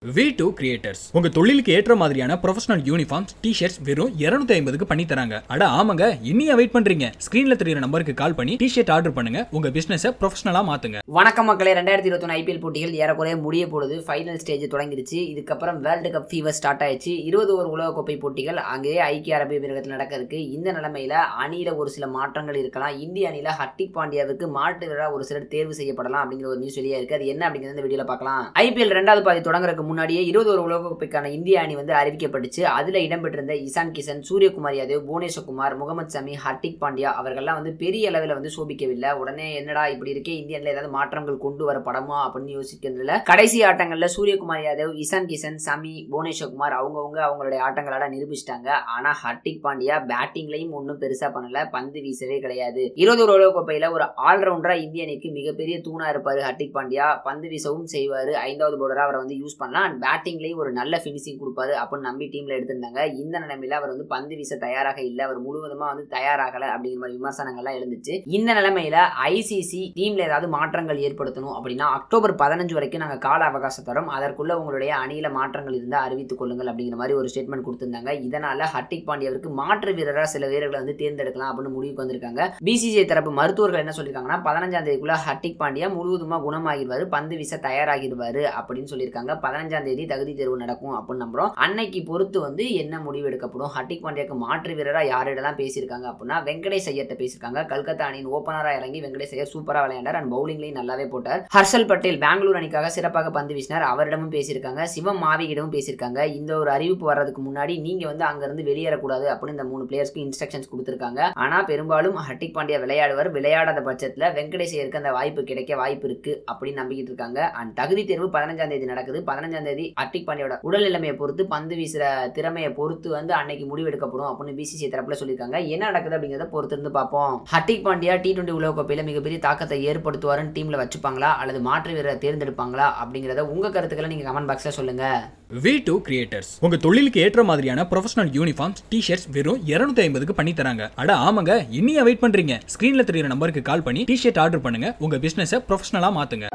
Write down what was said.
we do creators உங்க தொழிலுக்கு ஏற்ற மாதிரியான ப்ரொஃபஷனல் யூனிஃபார்ம்ஸ் டிஷர்ட்ஸ் வெறும் 250 ஐம்பதுக்கு பண்ணி தராங்க அட ஆமாங்க இன்னியா வெயிட் பண்றீங்க ஸ்கிரீன்ல தெரியுற நம்பருக்கு கால் பண்ணி டிஷர்ட் ஆர்டர் பண்ணுங்க உங்க பிசினஸை ப்ரொஃபஷனலா மாத்துங்க வணக்கம் மக்களே ரெண்டாயிரத்தி இருபத்தொன்று ஐபிஎல் போட்டிகள் ஏறக்குறைய முடிய போடுது ஃபைனல் ஸ்டேஜ் தொடங்கிடுச்சு இதுக்கப்புறம் வேர்ல்டு கப் ஃபீவர் ஸ்டார்ட் ஆயிடுச்சு இருபது ஓவர் உலகக்கோப்பை போட்டிகள் அங்கேயே ஐக்கிய அரபு எமிரகத்தில் நடக்க இருக்கு இந்த நிலைமையில அணியில ஒரு சில மாற்றங்கள் இருக்கலாம் இந்திய அணியில ஹர்திக் பாண்டியாவுக்கு மாற்று வீரராக ஒரு சிலர் தேர்வு செய்யப்படலாம் அப்படிங்கிற ஒரு நியூஸ் வெளியே இருக்கு அது என்ன அப்படிங்கிறது இந்த வீடியோல பார்க்கலாம் ஐபிஎல் ரெண்டாவது பாதி தொடங்குறதுக்கு முன்னாடியே இருபது ஓவர் உலகக்கோப்பைக்கான இந்திய அணி வந்து அறிவிக்கப்பட்டுச்சு அதுல இடம்பெற்றிருந்த இசான் கிஷன் சூரியகுமார் யாதவ் புவனேஸ்வர்குமார் முகமது சமி ஹர்திக் பாண்டியா அவர்கள்லாம் வந்து பெரிய அளவில் வந்து சோபிக்கவில்லை உடனே என்னடா இப்படி இருக்கே இந்திய அணியில் ஏதாவது மாற்றங்கள் கொண்டு வரப்படமா அப்படின்னு யோசிக்கிறதுல கடைசி ஆட்டங்கள்ல சூரியகுமார் யாதவ் இசான் கிஷன் சமி புவனேஸ்வர்குமார் அவங்கவுங்க அவங்களுடைய ஆட்டங்களால நிரூபிச்சிட்டாங்க ஆனா ஹர்திக் பாண்டியா பேட்டிங்லயும் ஒன்றும் பெருசா பண்ணல பந்து வீசவே கிடையாது இருபது ஒரு உலகக்கோப்பையில ஒரு ஆல்ரவுண்டரா இந்திய அணிக்கு மிகப்பெரிய தூணா இருப்பாரு ஹர்திக் பாண்டியா பந்து வீசவும் செய்வாரு ஐந்தாவது பவுலரா அவரை வந்து யூஸ் பண்ணலாம் அண்ட் பேட்டிங்லயும் ஒரு நல்ல ஃபினிஷிங் கொடுப்பாரு அப்படின்னு நம்பி டீம்ல எடுத்திருந்தாங்க இந்த நிலைமையில அவர் வந்து பந்து வீச தயாராக இல்லை அவர் முழுவதுமா வந்து தயாராகல அப்படிங்கிற மாதிரி விமர்சனங்கள்லாம் எழுந்துச்சு இந்த நிலைமையில ஐசிசி டீம்ல ஏதாவது மாற்றங்கள் ஏற்படுத்தணும் அப்படின்னா அக்டோபர் பதினஞ்சு வரைக்கும் நாங்க கால அவகாசம் தரோம் அதற்குள்ள உங்களுடைய அணியில மாற்றங்கள் இருந்தால் அறிவித்துக் கொள்ளுங்கள் அப்படிங்கிற மாதிரி ஒரு ஸ்டேட்மெண்ட் கொடுத்திருந்தாங்க இதனால ஹர்திக் பாண்டியாவிற்கு மாற்று வீரராக சில வீரர்களை வந்து தேர்ந்தெடுக்கலாம் அப்படின்னு முடிவுக்கு வந்திருக்காங்க பிசிசிஐ தரப்பு மருத்துவர்கள் என்ன சொல்லியிருக்காங்கன்னா பதினஞ்சாம் தேதிக்குள்ள ஹர்திக் பாண்டியா முழுவதுமா குணமாகிடுவாரு பந்து வீச தயாராகிடுவாரு அப்படின்னு சொல்லியிருக்காங்க பதினஞ்சாம் தேதி தகுதி தேர்வு நடக்கும் அப்படின்னு நம்புறோம் அன்னைக்கு பொறுத்து வந்து என்ன முடிவு எடுக்கப்படும் ஹர்திக் பாண்டியாக்கு மாற்று வீரராக யாரிடலாம் பேசியிருக்காங்க அப்படின்னா வெங்கடேஷ் ஐயர்ட்ட பேசியிருக்காங்க கல்கத்தா அணியின் ஓப்பனராக இறங்கி வெங்கடேஷ் ஐயர் சூப்பராக விளையாண்டார் அண்ட் பவுலிங்லையும் நல்லாவே போட்டார் ஹர்ஷல் பட்டேல் பெங்களூர் அணிக்காக சிறப்பாக பந்து வீசினார் அவரிடமும் பேசியிருக்காங்க சிவம் மாவிகிடமும் பேசியிருக்காங்க இந்த ஒரு அறிவிப்பு வர்றதுக்கு முன்னாடி நீங்க வந்து அங்கிருந்து வெளியேறக்கூடாது அப்படின்னு இந்த மூணு பிளேயர்ஸ்க்கு இன்ஸ்ட்ரக்ஷன்ஸ் கொடுத்திருக்காங்க ஆனா பெரும்பாலும் ஹர்திக் பாண்டியா விளையாடுவார் விளையாடாத பட்சத்துல வெங்கடேஷ் ஐயருக்கு அந்த வாய்ப்பு கிடைக்க வாய்ப்பு இருக்கு அப்படின்னு நம்பிக்கிட்டு இருக்காங்க அண்ட் தகுதி தேர்வு பதினஞ்சாம் தேதி நடக்குது பதினஞ்சாம் தேதி ஹர்திக் பாண்டியோட உடல் நிலைமையை பொறுத்து பந்து வீசுற திறமையை பொறுத்து வந்து அன்னைக்கு முடிவு எடுக்கப்படும் அப்படின்னு பிசிசி தரப்புல சொல்லியிருக்காங்க என்ன நடக்குது அப்படிங்கிறத பொறுத்து இருந்து பார்ப்போம் ஹர்திக் பாண்டியா டி டுவெண்டி உலகக்கோப்பையில மிகப்பெரிய தாக்கத்தை ஏற்படுத்துவாருன்னு டீம்ல வச்சுப்பாங்களா அல்லது மாற்று வீரரை தேர்ந்தெடுப்பாங்களா அப்படிங்கிறத உங்க கருத்துக்களை நீங்க கமெண்ட் பாக்ஸ்ல சொல்லுங்க வி டூ கிரியேட்டர்ஸ் உங்க தொழிலுக்கு ஏற்ற மாதிரியான ப்ரொஃபஷனல் யூனிஃபார்ம்ஸ் டிஷர்ட்ஸ் வெறும் 250 ஐம்பதுக்கு பண்ணி தராங்க அட ஆமாங்க இன்னியா வெயிட் பண்றீங்க ஸ்கிரீன்ல தெரியுற நம்பருக்கு கால் பண்ணி டிஷர்ட் ஆர்டர் பண்ணுங்க உங்க பிசினஸை ப்ரொஃபஷனலா மாத்துங்க